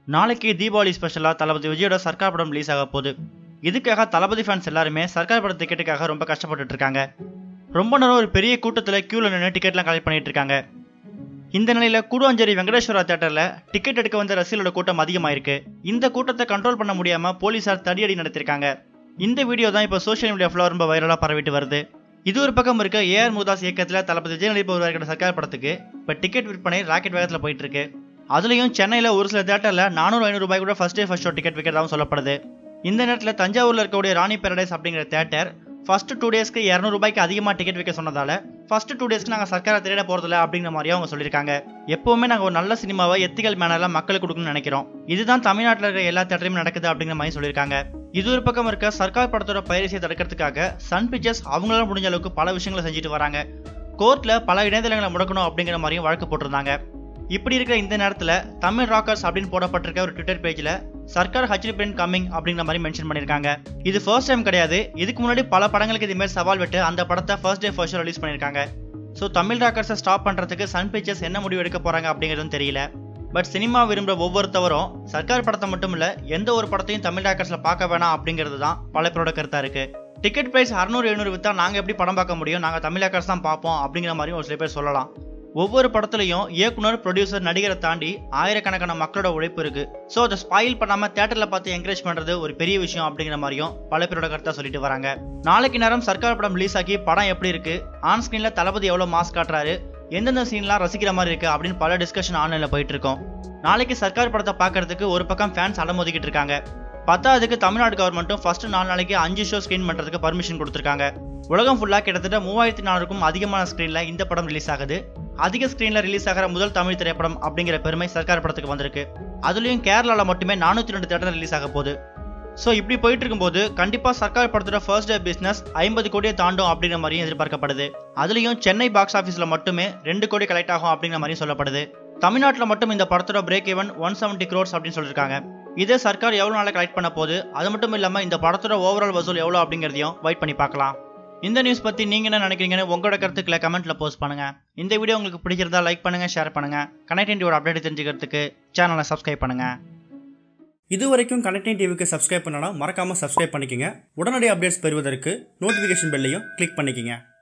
நாளைக்கு தீபாவளி ஸ்பெஷலாக தளபதி விஜயோட சர்க்கார் படம் ரிலீஸ் ஆக போகுது இதுக்காக தளபதி ஃபேன்ஸ் எல்லாருமே சர்க்கார் படம் டிக்கெட்டுக்காக ரொம்ப கஷ்டப்பட்டுட்டு இருக்காங்க ரொம்ப நேரம் ஒரு பெரிய கூட்டத்தில் க்யூவில் நின்று டிக்கெட்லாம் கலெக்ட் பண்ணிட்டு இருக்காங்க இந்த நிலையில் கூடுவாஞ்சேரி வெங்கடேஸ்வரா தேட்டரில் டிக்கெட் எடுக்க வந்த ரசிகர்களோட கூட்டம் அதிகமாயிருக்கு இந்த கூட்டத்தை கண்ட்ரோல் பண்ண முடியாமல் போலீஸார் தடியடி நடத்திருக்காங்க இந்த வீடியோ தான் இப்போ சோஷியல் மீடியா ஃபுல்லாக ரொம்ப வைரலாக பரவிட்டு வருது இது ஒரு பக்கம் இருக்க ஏஆர் முதாஸ் இயக்கத்தில் தளபதி விஜய் நடிப்பு உருவாக்கிற சர்க்கார் படத்துக்கு இப்போ டிக்கெட் விற்பனை ராக்கெட் வேகத்தில் போயிட்டு இருக்கு அதுலேயும் சென்னையில் ஒரு சில தேட்டரில் நானூறு ஐநூறு ரூபாய் கூட first day first show ticket விற்கிறதாகவும் சொல்லப்படுது இந்த நேரத்தில் தஞ்சாவூரில் இருக்கக்கூடிய ராணி பேரடைஸ் அப்படிங்கிற தேட்டர் ஃபர்ஸ்ட் டூ டேஸ்க்கு இரநூறு ரூபாய்க்கு அதிகமாக டிக்கெட் விற்க சொன்னதால ஃபர்ஸ்ட் டூ டேஸ்க்கு நாங்கள் சர்க்காரை தேட போகிறதில்ல அப்படிங்கிற மாதிரியும் அவங்க சொல்லியிருக்காங்க எப்போவுமே நாங்கள் ஒரு நல்ல சினிமாவை எத்திக்கல் மேனரில் மக்களுக்கு கொடுக்கணும்னு நினைக்கிறோம் இதுதான் தமிழ்நாட்டில் இருக்கிற எல்லா தேட்டரையும் நடக்குது அப்படிங்கிற மாதிரி சொல்லியிருக்காங்க இது ஒரு பக்கம் இருக்க சர்க்கார் படத்தோட பயிற்சியை தடுக்கிறதுக்காக சன் பிக்சர்ஸ் அவங்களால முடிஞ்ச அளவுக்கு பல விஷயங்களை செஞ்சுட்டு வராங்க கோர்ட்ல பல இணையதளங்களை முடக்கணும் அப்படிங்கிற மாதிரியும் வழக்கு போட்டிருந்தாங்க இப்படி இருக்கிற இந்த நேரத்தில் தமிழ் ராக்கர்ஸ் அப்படின்னு போடப்பட்டிருக்க ஒரு ட்விட்டர் பேஜில் சர்க்கார் ஹச்டி பிரிண்ட் கம்மிங் அப்படிங்கிற மாதிரி மென்ஷன் பண்ணியிருக்காங்க இது ஃபர்ஸ்ட் டைம் கிடையாது இதுக்கு முன்னாடி பல படங்களுக்கு இதுமாரி சவால் விட்டு அந்த படத்தை ஃபர்ஸ்ட் டே ஃபர்ஸ்ட் ரிலீஸ் பண்ணியிருக்காங்க ஸோ தமிழ் ராக்கர்ஸை ஸ்டாப் பண்ணுறதுக்கு சன் பிக்சர்ஸ் என்ன முடிவு எடுக்க போகிறாங்க அப்படிங்கிறதும் தெரியல பட் சினிமா விரும்புகிற ஒவ்வொருத்தவரும் சர்க்கார் படத்தை மட்டும் இல்லை எந்த ஒரு படத்தையும் தமிழ் ராக்கர்ஸில் பார்க்க வேணாம் அப்படிங்கிறது தான் பல பேரோட கருத்தாக இருக்குது டிக்கெட் ப்ரைஸ் அறுநூறு எழுநூறு விற்றா நாங்கள் எப்படி படம் பார்க்க முடியும் நாங்கள் தமிழ் ராக்கர்ஸ் தான் பார்ப்போம் அப்படிங்கிற மாதிரி ஒரு சில பேர் சொல்லலாம் ஒவ்வொரு படத்துலையும் இயக்குனர் ப்ரொடியூசர் நடிகரை தாண்டி ஆயிரக்கணக்கான மக்களோட உழைப்பு இருக்கு ஸோ அதை ஸ்பாயில் பண்ணாம தேட்டர்ல பார்த்து என்கரேஜ் பண்றது ஒரு பெரிய விஷயம் அப்படிங்கிற மாதிரியும் பல பேரோட கருத்தா சொல்லிட்டு வராங்க நாளைக்கு நேரம் சர்க்கார் படம் ரிலீஸ் ஆகி படம் எப்படி இருக்கு ஆன் ஸ்கிரீன்ல தளபதி எவ்வளவு மாஸ் காட்டுறாரு எந்தெந்த சீன்லாம் ரசிக்கிற மாதிரி இருக்கு அப்படின்னு பல டிஸ்கஷன் ஆன்லைன்ல போயிட்டு இருக்கோம் நாளைக்கு சர்க்கார் படத்தை பார்க்கறதுக்கு ஒரு பக்கம் ஃபேன்ஸ் அலமோதிக்கிட்டு இருக்காங்க பத்தாவதுக்கு தமிழ்நாடு கவர்மெண்ட்டும் ஃபர்ஸ்ட் நாலு நாளைக்கு அஞ்சு ஷோ ஸ்கிரீன் பண்ணுறதுக்கு பர்மிஷன் கொடுத்துருக்காங்க உலகம் ஃபுல்லாக கிட்டத்தட்ட மூவாயிரத்தி நானூறுக்கும் அதிகமான ஸ்க்ரீனில் இந்த படம் ரிலீஸ் ஆகுது அதிக ஸ்க்ரீனில் ரிலீஸ் ஆகிற முதல் தமிழ் திரைப்படம் அப்படிங்கிற பெருமை சர்க்கார் படத்துக்கு வந்திருக்கு அதுலேயும் கேரளாவில் மட்டுமே நானூற்றி ரெண்டு தேட்டர் ரிலீஸ் ஆக போகுது ஸோ இப்படி போயிட்டு இருக்கும்போது கண்டிப்பாக சர்க்கார் படத்தோட ஃபர்ஸ்ட் டே பிஸ்னஸ் ஐம்பது கோடியை தாண்டும் அப்படிங்கிற மாதிரியும் எதிர்பார்க்கப்படுது அதுலேயும் சென்னை பாக்ஸ் ஆஃபீஸில் மட்டுமே ரெண்டு கோடி கலெக்ட் ஆகும் அப்படிங்கிற மாதிரியும் சொல்லப்படுது தமிழ்நாட்டில் மட்டும் இந்த படத்தோட break even one seventy crores அப்படின்னு சொல்லியிருக்காங்க இதே சர்க்கார் எவ்வளோ நாளில் கலெக்ட் பண்ண போகுது அது மட்டும் இல்லாமல் இந்த படத்தோட ஓவரால் வசூல் எவ்வளோ அப்படிங்கிறதையும் வெயிட் பண்ணி பார்க்கலாம் இந்த நியூஸ் பற்றி நீங்கள் என்ன நினைக்கிறீங்கன்னு உங்களோட கருத்துக்களை கமெண்ட்டில் போஸ்ட் பண்ணுங்கள் இந்த வீடியோ உங்களுக்கு பிடிச்சிருந்தா லைக் பண்ணுங்கள் ஷேர் பண்ணுங்கள் கனெக்டிவிட்டியோட அப்டேட் தெரிஞ்சுக்கிறதுக்கு சேனலை சப்ஸ்கிரைப் பண்ணுங்கள் இது வரைக்கும் கனெக்டிங் டிவிக்கு சப்ஸ்கிரைப் பண்ணனா மறக்காமல் சப்ஸ்கிரைப் பண்ணிக்கங்க உடனடி அப்டேட்ஸ் பெறுவதற்கு நோட்டிஃபிகேஷன் பெல்லையும் கிளிக் பண்ணிக்கங்க